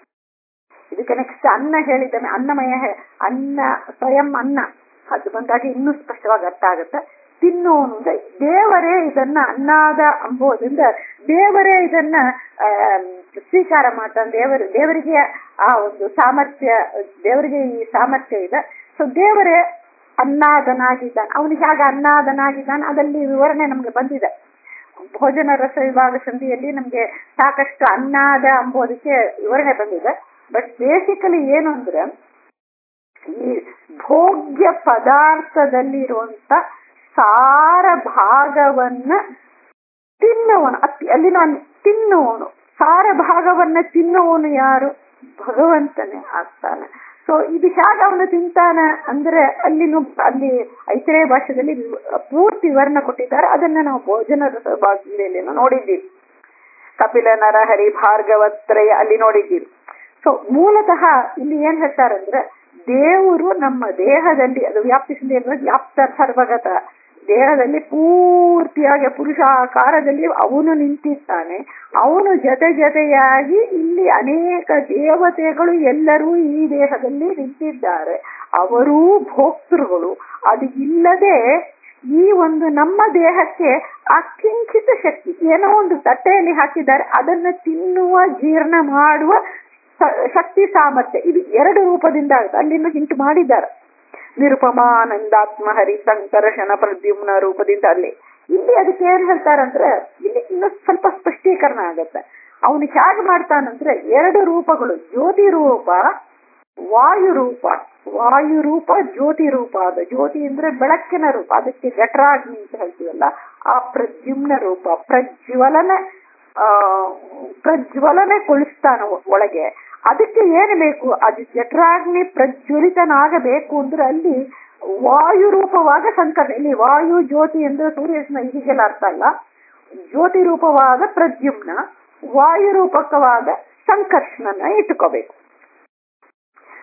ಇದಕ್ಕೆ ನೆಕ್ಸ್ಟ್ ಅನ್ನ ಹೇಳಿದ್ದಾನೆ ಅನ್ನಮಯ ಅನ್ನ ಸ್ವಯಂ ಅನ್ನ ಅದು ಬಂದಾಗ ಇನ್ನೂ ಸ್ಪಷ್ಟವಾಗಿ ಅರ್ಥ ಆಗುತ್ತೆ ತಿನ್ನುವನು ಅಂದ್ರೆ ದೇವರೇ ಇದನ್ನ ಅನ್ನಾದ ಅಂಬೋದ್ರಿಂದ ದೇವರೇ ಇದನ್ನ ಸ್ವೀಕಾರ ಮಾಡ್ತಾನೆ ದೇವರ ದೇವರಿಗೆ ಆ ಒಂದು ಸಾಮರ್ಥ್ಯ ದೇವರಿಗೆ ಈ ಸಾಮರ್ಥ್ಯ ಇದೆ ಸೊ ದೇವರೇ ಅನ್ನಾದನಾಗಿದ್ದಾನೆ ಅವನಿಗೆ ಹೇಗೆ ಅನ್ನಾದನಾಗಿದ್ದಾನೆ ಅದಲ್ಲಿ ವಿವರಣೆ ನಮ್ಗೆ ಬಂದಿದೆ ಭೋಜನ ರಸ ವಿಭಾಗ ಸಂಧಿಯಲ್ಲಿ ನಮ್ಗೆ ಸಾಕಷ್ಟು ಅನ್ನಾದ ಅಂಬೋದಕ್ಕೆ ವಿವರಣೆ ಬಂದಿದೆ ಬಟ್ ಬೇಸಿಕಲಿ ಏನು ಅಂದ್ರೆ ಈ ಭೋಗ್ಯ ಪದಾರ್ಥದಲ್ಲಿ ಇರುವಂತ ಸಾರ ಭಾಗವನ್ನ ತಿನ್ನುವನು ಅತಿ ಅಲ್ಲಿ ನಾನು ತಿನ್ನುವನು ಸಾರ ಭಾಗವನ್ನ ತಿನ್ನುವನು ಯಾರು ಭಗವಂತನೇ ಆಗ್ತಾನೆ ಸೊ ಇದು ಹೇಗೆ ಅವನು ತಿಂತಾನ ಅಂದ್ರೆ ಅಲ್ಲಿನೂ ಅಲ್ಲಿ ಐತರೇ ಭಾಷೆಯಲ್ಲಿ ಪೂರ್ತಿ ವಿವರಣೆ ಕೊಟ್ಟಿದ್ದಾರೆ ಅದನ್ನ ನಾವು ಭೋಜನ ಭಾಷೆಯಲ್ಲಿ ನೋಡಿದ್ದೀವಿ ಕಪಿಲ ನರಹರಿ ಭಾರ್ಗವತ್ರಯ ಅಲ್ಲಿ ನೋಡಿದ್ದೀವಿ ಸೊ ಮೂಲತಃ ಇಲ್ಲಿ ಏನ್ ಹೇಳ್ತಾರಂದ್ರೆ ದೇವರು ನಮ್ಮ ದೇಹದಲ್ಲಿ ಅದು ವ್ಯಾಪ್ತಿಸಿದೆ ಅಂದ್ರೆ ವ್ಯಾಪ್ತ ಸರ್ವಗತ ದೇಹದಲ್ಲಿ ಪೂರ್ತಿಯಾಗಿ ಪುರುಷಾಕಾರದಲ್ಲಿ ಅವನು ನಿಂತಿದ್ದಾನೆ ಅವನು ಜೊತೆ ಜೊತೆಯಾಗಿ ಇಲ್ಲಿ ಅನೇಕ ದೇವತೆಗಳು ಎಲ್ಲರೂ ಈ ದೇಹದಲ್ಲಿ ನಿಂತಿದ್ದಾರೆ ಅವರೂ ಭೋಕ್ತೃಗಳು ಅದು ಇಲ್ಲದೆ ಈ ಒಂದು ನಮ್ಮ ದೇಹಕ್ಕೆ ಅಕಿಂಚಿತ ಶಕ್ತಿ ಏನೋ ಒಂದು ತಟ್ಟೆಯಲ್ಲಿ ಹಾಕಿದ್ದಾರೆ ಅದನ್ನ ತಿನ್ನುವ ಜೀರ್ಣ ಮಾಡುವ ಶಕ್ತಿ ಸಾಮರ್ಥ್ಯ ಇದು ಎರಡು ರೂಪದಿಂದ ಆಗುತ್ತೆ ಅಲ್ಲಿಂದ ಹಿಂಟು ಮಾಡಿದ್ದಾರೆ ನಿರುಪಮಾನಂದಾತ್ಮ ಹರಿ ಸಂಕರ್ಷಣ ಪ್ರದ್ಯುಮ್ನ ರೂಪದಿಂದ ಅಲ್ಲಿ ಇಲ್ಲಿ ಅದಕ್ಕೆ ಏನ್ ಹೇಳ್ತಾರಂದ್ರೆ ಇಲ್ಲಿ ಇನ್ನು ಸ್ವಲ್ಪ ಸ್ಪಷ್ಟೀಕರಣ ಆಗತ್ತೆ ಅವನು ಹೇಗೆ ಮಾಡ್ತಾನಂದ್ರೆ ಎರಡು ರೂಪಗಳು ಜ್ಯೋತಿ ರೂಪ ವಾಯು ರೂಪ ವಾಯು ರೂಪ ಜ್ಯೋತಿ ರೂಪ ಅದು ಜ್ಯೋತಿ ಅಂದ್ರೆ ಬೆಳಕಿನ ರೂಪ ಅದಕ್ಕೆ ಜಠರಾಗ್ನಿ ಅಂತ ಹೇಳ್ತೀವಲ್ಲ ಆ ಪ್ರದ್ಯುಮ್ನ ರೂಪ ಪ್ರಜ್ವಲನ ಆ ಪ್ರಜ್ವಲನೆ ಕೊಳಿಸ್ತಾನ ಒಳಗೆ ಅದಕ್ಕೆ ಏನು ಬೇಕು ಅದು ಜಠರಾಗ್ನಿ ಪ್ರಜ್ವಲಿತನಾಗಬೇಕು ಅಂದ್ರೆ ಅಲ್ಲಿ ವಾಯು ರೂಪವಾದ ಸಂಕಟ ಇಲ್ಲಿ ವಾಯು ಜ್ಯೋತಿ ಅಂದ್ರೆ ಸೂರ್ಯನ ಹೀಗೆಲ್ಲ ಅರ್ಥ ಅಲ್ಲ ಜ್ಯೋತಿ ರೂಪವಾದ ಪ್ರದ್ಯುಮ್ನ ವಾಯು ರೂಪಕವಾದ ಸಂಕರ್ಷಣನ ಇಟ್ಟುಕೋಬೇಕು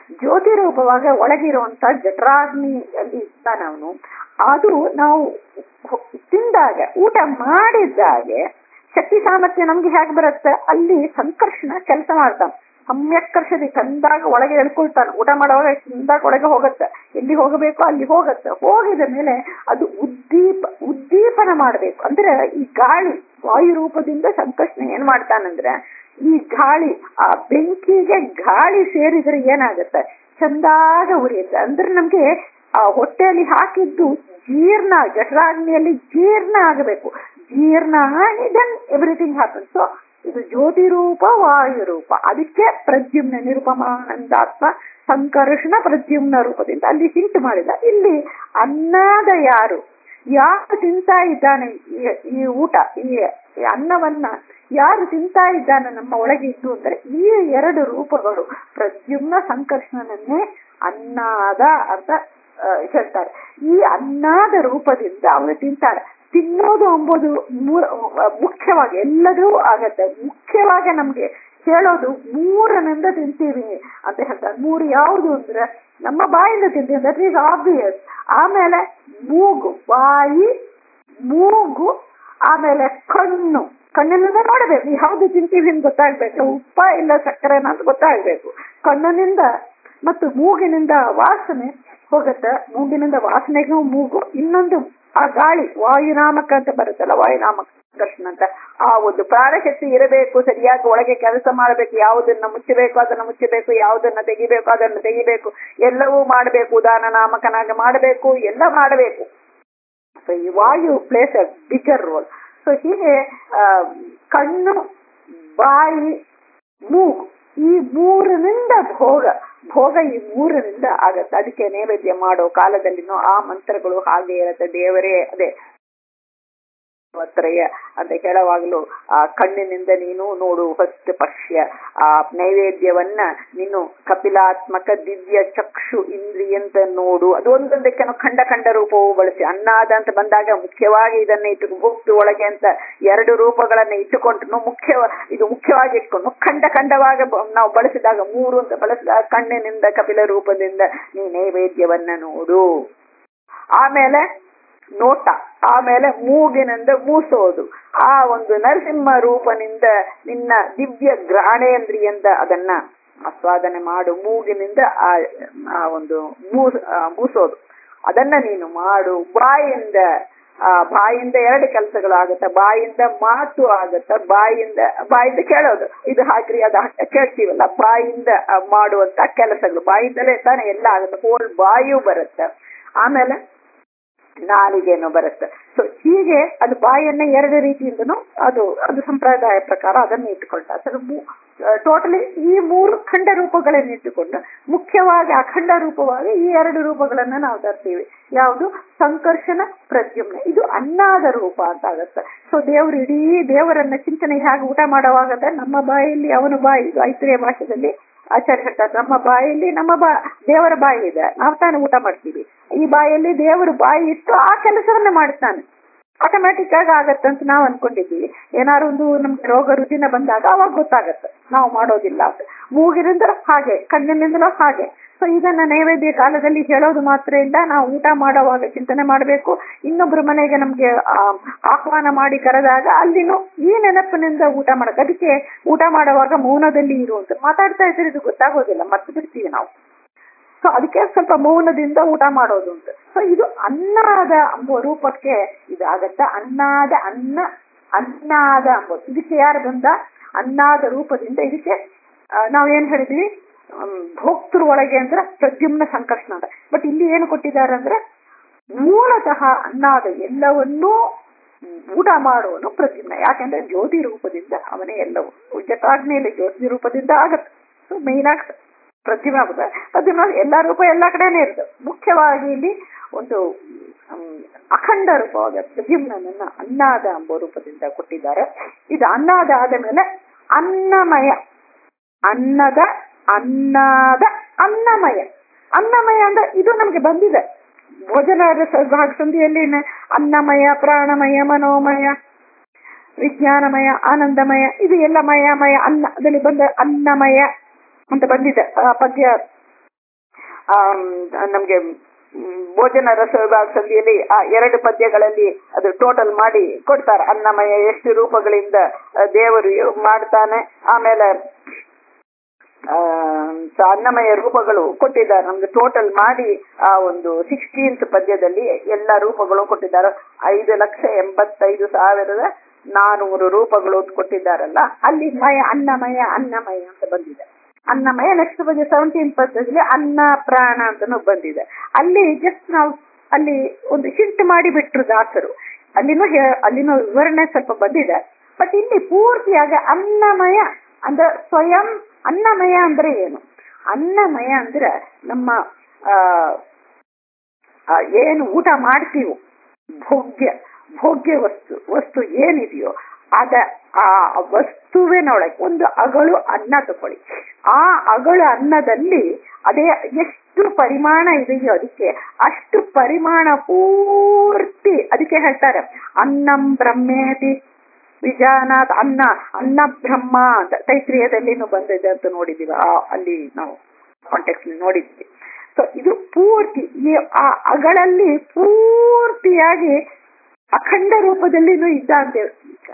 ಜ್ಯೋತಿ ರೂಪವಾಗಿ ಒಳಗಿರುವಂತ ಜಠರಾಗ್ನಿ ಅಲ್ಲಿ ಇರ್ತಾನೆ ಅವನು ಅದು ನಾವು ಹೊ- ತಿಂದಾಗ ಊಟ ಮಾಡಿದ್ದಾಗೆ ಶಕ್ತಿ ಸಾಮರ್ಥ್ಯ ನಮ್ಗೆ ಹೇಗೆ ಬರುತ್ತೆ ಅಲ್ಲಿ ಸಂಕರ್ಷಣ ಕೆಲಸ ಮಾಡ್ತಾನೆ ಸಮ್ಯಕ್ಕರ್ಷದಿ ಚಂದಾಗ ಒಳಗೆ ಎಳ್ಕೊಳ್ತಾನೆ ಊಟ ಮಾಡುವಾಗ ಚಂದಾಗ ಒಳಗೆ ಹೋಗುತ್ತೆ ಎಲ್ಲಿ ಹೋಗಬೇಕು ಅಲ್ಲಿ ಹೋಗುತ್ತೆ ಹೋಗಿದ ಮೇಲೆ ಅದು ಉದ್ದೀಪ ಉದ್ದೀಪನ ಮಾಡಬೇಕು ಅಂದ್ರೆ ಈ ಗಾಳಿ ವಾಯು ರೂಪದಿಂದ ಸಂಕರ್ಷಣ ಏನ್ ಮಾಡ್ತಾನಂದ್ರೆ ಈ ಗಾಳಿ ಆ ಬೆಂಕಿಗೆ ಗಾಳಿ ಸೇರಿದ್ರೆ ಏನಾಗುತ್ತೆ ಚಂದಾಗ ಉರಿಯುತ್ತೆ ಅಂದ್ರೆ ನಮ್ಗೆ ಆ ಹೊಟ್ಟೆಯಲ್ಲಿ ಹಾಕಿದ್ದು ಜೀರ್ಣ ಜಠರಾಗ್ನಿಯಲ್ಲಿ ಜೀರ್ಣ ಆಗಬೇಕು ಜೀರ್ಣ ದೆನ್ ಎವ್ರಿಥಿಂಗ್ ಹ್ಯಾಪನ್ ಸೊ ಇದು ಜ್ಯೋತಿ ರೂಪ ವಾಯು ರೂಪ ಅದಕ್ಕೆ ಪ್ರದ್ಯುಮ್ನ ನಿರುಪಮಾನಂದಾತ್ಮ ಸಂಕರ್ಷಣ ಪ್ರದ್ಯುಮ್ನ ರೂಪದಿಂದ ಅಲ್ಲಿ ಹಿಂಟ್ ಮಾಡಿದ ಇಲ್ಲಿ ಅನ್ನದ ಯಾರು ಯಾರು ತಿಂತಾ ಇದ್ದಾನೆ ಈ- ಈ ಊಟ ಈ ಈ ಅನ್ನವನ್ನ ಯಾರು ತಿಂತಾ ಇದ್ದಾನೆ ನಮ್ಮ ಒಳಗೆ ಇದ್ದು ಅಂದ್ರೆ ಈ ಎರಡು ರೂಪಗಳು ಪ್ರದ್ಯುಮ್ನ ಸಂಕರ್ಷಣನನ್ನೇ ಅನ್ನಾದ ಅಂತ ಆ, ಹೇಳ್ತಾರೆ ಈ ಅನ್ನಾದ ರೂಪದಿಂದ ಅವನು ತಿಂತಾರೆ ತಿನ್ನೋದು ಎಂಬುದು ಮೂರ ಮುಖ್ಯವಾಗಿ ಎಲ್ಲದೂ ಆಗತ್ತೆ ಮುಖ್ಯವಾಗಿ ನಮ್ಗೆ ಹೇಳೋದು ಮೂರನಿಂದ ತಿಂತೀವಿ ಅಂತ ಹೇಳ್ತಾರೆ ಮೂರು ಯಾವುದು ಅಂದ್ರೆ ನಮ್ಮ ಬಾಯಿಂದ ತಿಂತೀವಿ ದಟ್ ಈಸ್ ಆಬ್ವಿಯಸ್ ಆಮೇಲೆ ಮೂಗು ಬಾಯಿ ಮೂಗು ಆಮೇಲೆ ಕಣ್ಣು ಕಣ್ಣಿನಿಂದ ನೋಡಬೇಕು ಯಾವ್ದು ತಿಂತೀವಿ ಅಂತ ಗೊತ್ತಾಗ್ಬೇಕು ಉಪ್ಪ ಇಲ್ಲ ಸಕ್ಕರೆನ ಅಂತ ಗೊತ್ತಾಗ್ಬೇಕು ಕಣ್ಣಿನಿಂದ ಮತ್ತು ಮೂಗಿನಿಂದ ವಾಸನೆ ಹೋಗುತ್ತೆ ಮೂಗಿನಿಂದ ವಾಸನೆಗೂ ಮೂಗು ಇನ್ನೊಂದು ಆ ಗಾಳಿ ವಾಯುನಾಮಕ ಅಂತ ಬರುತ್ತಲ್ಲ ವಾಯುನಾಮಕ ಕೃಷ್ಣ ಅಂತ ಆ ಒಂದು ಪ್ರಾಣಶಕ್ತಿ ಇರಬೇಕು ಸರಿಯಾಗಿ ಒಳಗೆ ಕೆಲಸ ಮಾಡಬೇಕು ಯಾವುದನ್ನ ಮುಚ್ಚಬೇಕು ಅದನ್ನ ಮುಚ್ಚಬೇಕು ಯಾವುದನ್ನ ತೆಗಿಬೇಕು ಅದನ್ನ ತೆಗಿಬೇಕು ಎಲ್ಲವೂ ಮಾಡಬೇಕು ಉದಾನ ನಾಮಕನಾಗ ಮಾಡಬೇಕು ಎಲ್ಲ ಮಾಡಬೇಕು ಸೊ ಈ ವಾಯು plays a bigger role so ಹೀಗೆ ಆ, ಕಣ್ಣು ಬಾಯಿ ಮೂಗು ಈ ಮೂರನಿಂದ ಭೋಗ ಭೋಗ ಈ ಮೂರನಿಂದ ಆಗತ್ತೆ ಅದಕ್ಕೆ ನೈವೇದ್ಯ ಮಾಡೋ ಕಾಲದಲ್ಲಿನೂ ಆ ಮಂತ್ರಗಳು ಹಾಗೆ ಇರತ್ತೆ ದೇವರೇ ಅದೇ ತ್ರಯ ಅಂತ ಹೇಳುವಾಗಲೂ ಆ ಕಣ್ಣಿನಿಂದ ನೀನು ನೋಡು ಫಸ್ಟ್ ಪಕ್ಷ್ಯ ಆ ನೈವೇದ್ಯವನ್ನ ನೀನು ಕಪಿಲಾತ್ಮಕ ದಿವ್ಯ ಚಕ್ಷು ಇಂದ್ರಿಯಂತ ನೋಡು ಅದು ಒಂದೊಂದಕ್ಕೆ ನಾವು ಖಂಡ ಖಂಡ ರೂಪವು ಬಳಸಿ ಅನ್ನಾದ ಅಂತ ಬಂದಾಗ ಮುಖ್ಯವಾಗಿ ಇದನ್ನ ಇಟ್ಟು ಗುಪ್ತು ಒಳಗೆ ಅಂತ ಎರಡು ರೂಪಗಳನ್ನ ಇಟ್ಟುಕೊಂಡು ಮುಖ್ಯ ಇದು ಮುಖ್ಯವಾಗಿ ಇಟ್ಕೊಂಡು ಖಂಡ ಖಂಡವಾಗಿ ಬ- ನಾವು ಬಳಸಿದಾಗ ಮೂರು ಅಂತ ಬಳಸಿದಾಗ ಕಣ್ಣಿನಿಂದ ಕಪಿಲ ರೂಪದಿಂದ ನೀ ನೈವೇದ್ಯವನ್ನ ನೋಡು ಆಮೇಲೆ ನೋಟ ಆಮೇಲೆ ಮೂಗಿನಿಂದ ಮೂಸೋದು ಆ ಒಂದು ನರಸಿಂಹ ರೂಪನಿಂದ ನಿನ್ನ ದಿವ್ಯ ಗ್ರಾಣೇಂದ್ರಿಯಿಂದ ಅದನ್ನ ಆಸ್ವಾದನೆ ಮಾಡು ಮೂಗಿನಿಂದ ಆ ಆ ಒಂದು ಮೂಸ್ ಆ, ಮೂಸೋದು ಅದನ್ನ ನೀನು ಮಾಡು ಬಾಯಿಂದ ಆ ಬಾಯಿಂದ ಎರಡು ಕೆಲಸಗಳು ಆಗುತ್ತೆ ಬಾಯಿಂದ ಮಾತು ಆಗುತ್ತೆ ಬಾಯಿಂದ ಬಾಯಿಂದ ಕೇಳೋದು ಇದು ಹಾಕ್ರಿ ಅದು ಹಾಕ್- ಕೇಳ್ತೀವಲ್ಲ ಬಾಯಿಂದ ಆ, ಮಾಡುವಂತ ಕೆಲಸಗಳು ಬಾಯಿಂದಲೇ ತಾನೇ ಎಲ್ಲ ಆಗುತ್ತೆ ಹೋಲ್ ಬಾಯು ಬರುತ್ತೆ ಆಮೇಲೆ ನಾಲಿಗೆನೂ ಬರುತ್ತೆ ಸೊ ಹೀಗೆ ಅದು ಬಾಯನ್ನ ಎರಡು ರೀತಿಯಿಂದನೂ ಅದು ಅದು ಸಂಪ್ರದಾಯ ಪ್ರಕಾರ ಅದನ್ನು ಇಟ್ಟುಕೊಂಡ ಟೋಟಲಿ ಈ ಮೂರು ಖಂಡ ರೂಪಗಳನ್ನು ಇಟ್ಟುಕೊಂಡು ಮುಖ್ಯವಾಗಿ ಅಖಂಡ ರೂಪವಾಗಿ ಈ ಎರಡು ರೂಪಗಳನ್ನ ನಾವು ತರ್ತೀವಿ ಯಾವುದು ಸಂಕರ್ಷಣ ಪ್ರದ್ಯುಮ್ನ ಇದು ಅನ್ನಾದ ರೂಪ ಅಂತ ಆಗತ್ತೆ ಸೊ ದೇವರು ಇಡೀ ದೇವರನ್ನ ಚಿಂತನೆ ಹೇಗೆ ಊಟ ಮಾಡುವಾಗದ ನಮ್ಮ ಬಾಯಲ್ಲಿ ಅವನ ಬಾಯಿ ಇದು ಐತ್ರಿಯ ಭಾಷೆಯಲ್ಲಿ ಆಚಾರ್ಯ ಹೇಳ್ತಾರೆ ನಮ್ಮ ಬಾಯಲ್ಲಿ ನಮ್ಮ ಬಾ ದೇವರ ಬಾಯಿ ಇದೆ ನಾವು ತಾನೇ ಊಟ ಮಾಡ್ತೀವಿ ಈ ಬಾಯಲ್ಲಿ ದೇವರು ಬಾಯಿ ಇಟ್ಟು ಆ ಕೆಲಸವನ್ನ ಮಾಡ್ತಾನೆ ಆಟೋಮ್ಯಾಟಿಕ್ ಆಗಿ ಆಗತ್ತೆ ಅಂತ ನಾವು ಅನ್ಕೊಂಡಿದ್ದೀವಿ ಏನಾದ್ರು ಒಂದು ನಮ್ಗೆ ರೋಗ ರುಜಿನ ಬಂದಾಗ ಅವಾಗ ಗೊತ್ತಾಗತ್ತೆ ನಾವು ಮಾಡೋದಿಲ್ಲ ಅಂತ ಮೂಗಿನಿಂದ ಹಾಗೆ ಕಣ್ಣಿನಿಂದಲೂ ಹಾಗೆ ಸೊ ಇದನ್ನ ನೈವೇದ್ಯ ಕಾಲದಲ್ಲಿ ಹೇಳೋದು ಮಾತ್ರ ಇಲ್ಲ ನಾವು ಊಟ ಮಾಡುವಾಗ ಚಿಂತನೆ ಮಾಡಬೇಕು ಇನ್ನೊಬ್ರ ಮನೆಗೆ ನಮ್ಗೆ ಆ, ಆಹ್ವಾನ ಮಾಡಿ ಕರೆದಾಗ ಅಲ್ಲಿನೂ ಈ ನೆನಪಿನಿಂದ ಊಟ ಮಾಡಕ್ ಅದಕ್ಕೆ ಊಟ ಮಾಡುವಾಗ ಮೌನದಲ್ಲಿ ಇರುವಂತ ಮಾತಾಡ್ತಾ ಇದ್ರೆ ಇದು ಗೊತ್ತಾಗೋದಿಲ್ಲ ಮರ್ತು ಬಿಡ್ತೀವಿ ನಾವು ಸೊ ಅದಕ್ಕೆ ಸ್ವಲ್ಪ ಮೌನದಿಂದ ಊಟ ಮಾಡೋದು ಅಂತ ಸೊ ಇದು ಅನ್ನದ ಎಂಬುವ ರೂಪಕ್ಕೆ ಇದಾಗತ್ತ ಅನ್ನಾದ ಅನ್ನ ಅನ್ನಾದ ಅಂಬೋದು ಇದಕ್ಕೆ ಯಾರು ಬಂದ ಅನ್ನಾದ ರೂಪದಿಂದ ಇದಕ್ಕೆ ಆ, ನಾವ್ ಏನ್ ಹೇಳಿದ್ವಿ ಹ್ಮ್, ಭೋಕ್ತೃ ಒಳಗೆ ಅಂದ್ರೆ ಪ್ರದ್ಯುಮ್ನ ಸಂಕರ್ಷಣ ಅಂತ ಬಟ್ ಇಲ್ಲಿ ಏನು ಕೊಟ್ಟಿದ್ದಾರೆ ಅಂದ್ರೆ ಮೂಲತಃ ಅನ್ನಾದ ಎಲ್ಲವನ್ನೂ ಊಟ ಮಾಡುವನು ಪ್ರದ್ಯುಮ್ನ ಯಾಕೆಂದ್ರೆ ಜ್ಯೋತಿ ರೂಪದಿಂದ ಅವನೇ ಎಲ್ಲವೂ ಜಟಾಗ್ನಿಯಲ್ಲಿ ಜ್ಯೋತಿ ರೂಪದಿಂದ ಆಗತ್ತೆ ಸೊ ಮೇನ್ ಆಗಿ ಪ್ರತಿಮೆ ಆಗುತ್ತೆ ಪ್ರತಿಮೆ ಎಲ್ಲಾ ರೂಪ ಎಲ್ಲಾ ಕಡೆನೇ ಇರುತ್ತೆ ಮುಖ್ಯವಾಗಿ ಇಲ್ಲಿ ಒಂದು ಹ್ಮ್, ಅಖಂಡ ರೂಪವಾದ ಪ್ರದ್ಯುಮ್ನನ್ನ ಅನ್ನಾದ ಎಂಬ ರೂಪದಿಂದ ಕೊಟ್ಟಿದ್ದಾರೆ ಇದು ಅನ್ನಾದ ಆದ ಮೇಲೆ ಅನ್ನಮಯ ಅನ್ನದ ಅನ್ನದ ಅನ್ನಮಯ ಅನ್ನಮಯ ಅಂದ್ರೆ ಇದು ನಮ್ಗೆ ಬಂದಿದೆ ಭೋಜನ ರಸ- ಭಾಗ ಸಂಧಿಯಲ್ಲಿ ನ- ಅನ್ನಮಯ ಪ್ರಾಣಮಯ ಮನೋಮಯ ವಿಜ್ಞಾನಮಯ ಆನಂದಮಯ ಇದು ಎಲ್ಲ ಮಯ ಮಯ ಅನ್ನದಲ್ಲಿ ಬಂದ ಅನ್ನಮಯ ಅಂತ ಬಂದಿದೆ ಆ ಪದ್ಯ ಆಮ್, ನಮ್ಗೆ ಮ್, ಭೋಜನ ರಸ ವಿಭಾಗ ಸಂಧಿಯಲ್ಲಿ ಆ ಎರಡು ಪದ್ಯಗಳಲ್ಲಿ ಅದು ಟೋಟಲ್ ಮಾಡಿ ಕೊಡ್ತಾರೆ ಅನ್ನಮಯ ಎಷ್ಟು ರೂಪಗಳಿಂದ ಆ, ದೇವರು ಮಾಡ್ತಾನೆ ಆಮೇಲೆ ಆ, ಸ- ಅನ್ನಮಯ ರೂಪಗಳು ಕೊಟ್ಟಿದ್ದಾರೆ ನಮ್ಗೆ ಟೋಟಲ್ ಮಾಡಿ ಆ ಒಂದು ಸಿಕ್ಸ್ಟೀನ್ತ್ ಪದ್ಯದಲ್ಲಿ ಎಲ್ಲ ರೂಪಗಳು ಕೊಟ್ಟಿದ್ದಾರೆ ಐದು ಲಕ್ಷ ಎಂಬತ್ತೈದು ಸಾವಿರದ ನಾನೂರು ರೂಪಗಳು ಅಂತ ಕೊಟ್ಟಿದ್ದಾರಲ್ಲ ಅಲ್ಲಿ ಮಯ ಅನ್ನಮಯ ಅನ್ನಮಯ ಅಂತ ಬಂದಿದೆ ಅನ್ನಮಯ ನೆಕ್ಸ್ಟ್ ಪದ್ಯ ಸೆವೆಂಟೀನ್ ಪದ್ಯದಲ್ಲಿ ಅನ್ನ ಪ್ರಾಣ ಅಂತಾನು ಬಂದಿದೆ ಅಲ್ಲಿ ಜಸ್ಟ್ ನಾವು ಅಲ್ಲಿ ಒಂದು ಹಿಂಟ್ ಮಾಡಿ ಬಿಟ್ರು ದಾಸರು ಅಲ್ಲಿನೂ ಹೇ- ಅಲ್ಲಿನೂ ವಿವರಣೆ ಸ್ವಲ್ಪ ಬಂದಿದೆ ಬಟ್ ಇಲ್ಲಿ ಪೂರ್ತಿಯಾಗಿ ಅನ್ನಮಯ ಅಂದ್ರೆ ಸ್ವಯಂ ಅನ್ನಮಯ ಅಂದ್ರೆ ಏನು ಅನ್ನಮಯ ಅಂದ್ರೆ ನಮ್ಮ ಆ ಆ, ಏನು ಊಟ ಮಾಡ್ತೀವೋ ಭೋಗ್ಯ ಭೋಗ್ಯ ವಸ್ತು ವಸ್ತು ಏನಿದೆಯೋ ಅದ ಆ ವಸ್ತುವಿನೊಳಗೆ ಒಂದು ಅಗಳು ಅನ್ನ ತಕೊಳ್ಳಿ ಆ ಅಗಳು ಅನ್ನದಲ್ಲಿ ಅದೇ ಎಷ್ಟು ಪರಿಮಾಣ ಇದೆಯೋ ಅದಕ್ಕೆ ಅಷ್ಟು ಪರಿಮಾಣ ಪೂರ್ತಿ ಅದಕ್ಕೆ ಹೇಳ್ತಾರೆ ಅನ್ನಂ ಬ್ರಹ್ಮೇತಿ ವಿಜಾನಾಥ್ ಅನ್ನ ಅನ್ನ ಬ್ರಹ್ಮ ಅಂತ ತೈತ್ರಿಯದಲ್ಲಿನೂ ಬಂದಿದೆ ಅಂತ ನೋಡಿದೀವಿ ಆ ಅಲ್ಲಿ ನಾವು ಕಾಂಟೆಕ್ಸ್ ನೋಡಿದ್ವಿ ಸೊ ಇದು ಪೂರ್ತಿ ಈ ಆ ಅಗಳಲ್ಲಿ ಪೂರ್ತಿಯಾಗಿ ಅಖಂಡ ರೂಪದಲ್ಲಿನೂ ಇದ್ದಂತೆ ಈಗ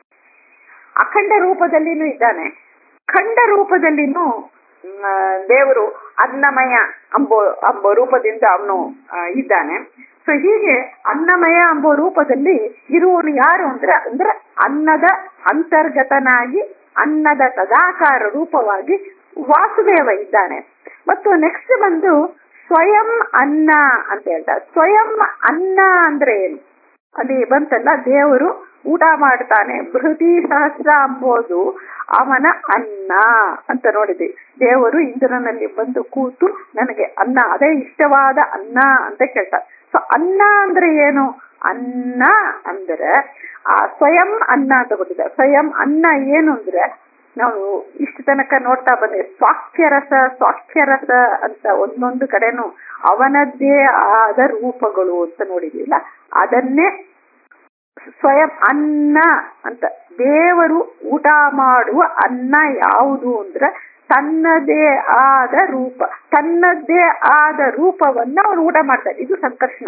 ಅಖಂಡ ರೂಪದಲ್ಲಿನೂ ಇದ್ದಾನೆ ಖಂಡ ರೂಪದಲ್ಲಿನೂ ಮ್, ದೇವರು ಅನ್ನಮಯ ಅಂಬೋ ಅಂಬೋ ರೂಪದಿಂದ ಅವನು ಇದ್ದಾನೆ ಸೊ ಹೀಗೆ ಅನ್ನಮಯ ಎಂಬ ರೂಪದಲ್ಲಿ ಇರುವವನು ಯಾರು ಅಂದ್ರೆ ಅಂದ್ರೆ ಅನ್ನದ ಅಂತರ್ಗತನಾಗಿ ಅನ್ನದ ಸದಾಕಾರ ರೂಪವಾಗಿ ವಾಸುದೇವ ಇದ್ದಾನೆ ಮತ್ತು ನೆಕ್ಸ್ಟ್ ಬಂದು ಸ್ವಯಂ ಅನ್ನ ಅಂತ ಹೇಳ್ತಾರೆ ಸ್ವಯಂ ಅನ್ನ ಅಂದ್ರೆ ಏನು ಅಲ್ಲಿ ಬಂತಲ್ಲ ದೇವರು ಊಟ ಮಾಡ್ತಾನೆ ಬೃಹತಿ ಸಹಸ್ರ ಅಂಬೋದು ಅವನ ಅನ್ನ ಅಂತ ನೋಡಿದ್ವಿ ದೇವರು ಇಂದ್ರನಲ್ಲಿ ಬಂದು ಕೂತು ನನಗೆ ಅನ್ನ ಅದೇ ಇಷ್ಟವಾದ ಅನ್ನ ಅಂತ ಕೇಳ್ತಾರೆ ಸೊ ಅನ್ನ ಅಂದ್ರೆ ಏನು ಅನ್ನ ಅಂದ್ರೆ ಆ ಸ್ವಯಂ ಅನ್ನ ಅಂತ ಕೊಟ್ಟಿದ್ದಾರೆ ಸ್ವಯಂ ಅನ್ನ ಏನು ಅಂದ್ರೆ ನಾವು ಇಷ್ಟು ತನಕ ನೋಡ್ತಾ ಬಂದೆ ಸ್ವಾಖ್ಯರಸ ಸ್ವಾಖ್ಯರಸ ಅಂತ ಒಂದೊಂದು ಕಡೆನೂ ಅವನದ್ದೇ ಆದ ರೂಪಗಳು ಅಂತ ನೋಡಿದಿಲ್ಲ ಅದನ್ನೇ ಸ್ವಯಂ ಅನ್ನ ಅಂತ ದೇವರು ಊಟ ಮಾಡುವ ಅನ್ನ ಯಾವುದು ಅಂದ್ರೆ ತನ್ನದೇ ಆದ ರೂಪ ತನ್ನದೇ ಆದ ರೂಪವನ್ನ ಅವನು ಊಟ ಮಾಡ್ತಾನೆ ಇದು ಸಂಕರ್ಷಣ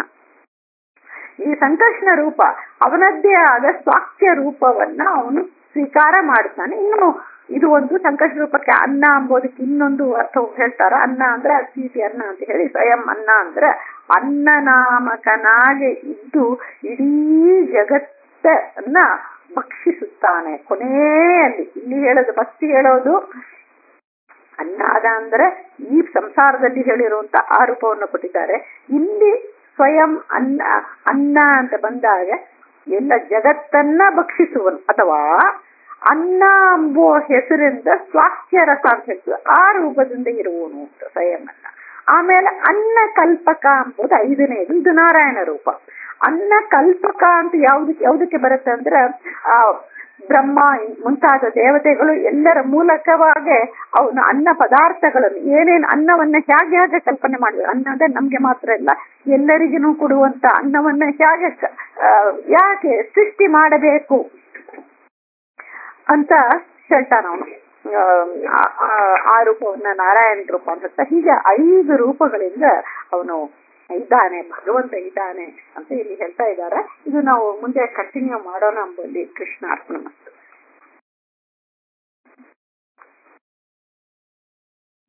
ಈ ಸಂಕರ್ಷಣ ರೂಪ ಅವನದ್ದೇ ಆದ ಸ್ವಾಖ್ಯ ರೂಪವನ್ನ ಅವನು ಸ್ವೀಕಾರ ಮಾಡ್ತಾನೆ ಇನ್ನು ಇದು ಒಂದು ಸಂಕಷ್ಟ ರೂಪಕ್ಕೆ ಅನ್ನ ಅಂಬೋದಕ್ಕೆ ಇನ್ನೊಂದು ಅರ್ಥ ಹೇಳ್ತಾರ ಅನ್ನ ಅಂದ್ರೆ ಅತೀತಿ ಅನ್ನ ಅಂತ ಹೇಳಿ ಸ್ವಯಂ ಅನ್ನ ಅಂದ್ರೆ ಅನ್ನ ನಾಮಕನಾಗೆ ಇದ್ದು ಇಡೀ ಜಗತ್ತನ್ನ ಭಕ್ಷಿಸುತ್ತಾನೆ ಕೊನೆಯಲ್ಲಿ ಇಲ್ಲಿ ಹೇಳೋದು ಫಸ್ಟ್ ಹೇಳೋದು ಅನ್ನಾದ ಅಂದ್ರೆ ಈ ಸಂಸಾರದಲ್ಲಿ ಹೇಳಿರುವಂತ ಆ ರೂಪವನ್ನು ಕೊಟ್ಟಿದ್ದಾರೆ ಇಲ್ಲಿ ಸ್ವಯಂ ಅನ್ನ ಅನ್ನ ಅಂತ ಬಂದಾಗ ಎಲ್ಲ ಜಗತ್ತನ್ನ ಭಕ್ಷಿಸುವನು ಅಥವಾ ಅನ್ನ ಎಂಬೋ ಹೆಸರಿಂದ ಸ್ವಾಸ್ಥ್ಯ ರಸ ಅಂತ ಹೇಳ್ತೀವಿ ಆ ರೂಪದಿಂದ ಇರುವನು ಅಂತ ಸ್ವಯಂ ಅನ್ನ ಆಮೇಲೆ ಅನ್ನ ಕಲ್ಪಕ ಎಂಬುದು ಐದನೇದು ಇದು ನಾರಾಯಣ ರೂಪ ಅನ್ನ ಕಲ್ಪಕ ಅಂತ ಯಾವ್ದಕ್ಕೆ ಯಾವ್ದಕ್ಕೆ ಬರುತ್ತೆ ಅಂದ್ರೆ ಆ ಬ್ರಹ್ಮ ಮುಂತಾದ ದೇವತೆಗಳು ಎಲ್ಲರ ಮೂಲಕವಾಗಿ ಅವನು ಅನ್ನ ಪದಾರ್ಥಗಳನ್ನು ಏನೇನು ಅನ್ನವನ್ನ ಹೇಗೆ ಹೇಗೆ ಕಲ್ಪನೆ ಮಾಡಿದ್ರು ಅನ್ನ ಅಂದ್ರೆ ನಮ್ಗೆ ಮಾತ್ರ ಇಲ್ಲ ಎಲ್ಲರಿಗೂ ಕೊಡುವಂತ ಅನ್ನವನ್ನ ಹೇಗೆ ಕ- ಆ, ಯಾಕೆ ಸೃಷ್ಟಿ ಮಾಡಬೇಕು ಅಂತ ಹೇಳ್ತಾನ ಅವನು ಆ- ಆ- ಆ ರೂಪವನ್ನ ನಾರಾಯಣ ರೂಪ ಅಂತ ಹೀಗೆ ಐದು ರೂಪಗಳಿಂದ ಅವನು ಇದ್ದಾನೆ ಭಗವಂತ ಇದ್ದಾನೆ ಅಂತ ಇಲ್ಲಿ ಹೇಳ್ತಾ ಇದ್ದಾರೆ ಇದು ನಾವು ಮುಂದೆ ಕಂಟಿನ್ಯೂ ಮಾಡೋಣ ಎಂಬಲ್ಲಿ ಕೃಷ್ಣ ಅರ್ಪಣ ಮತ್ತು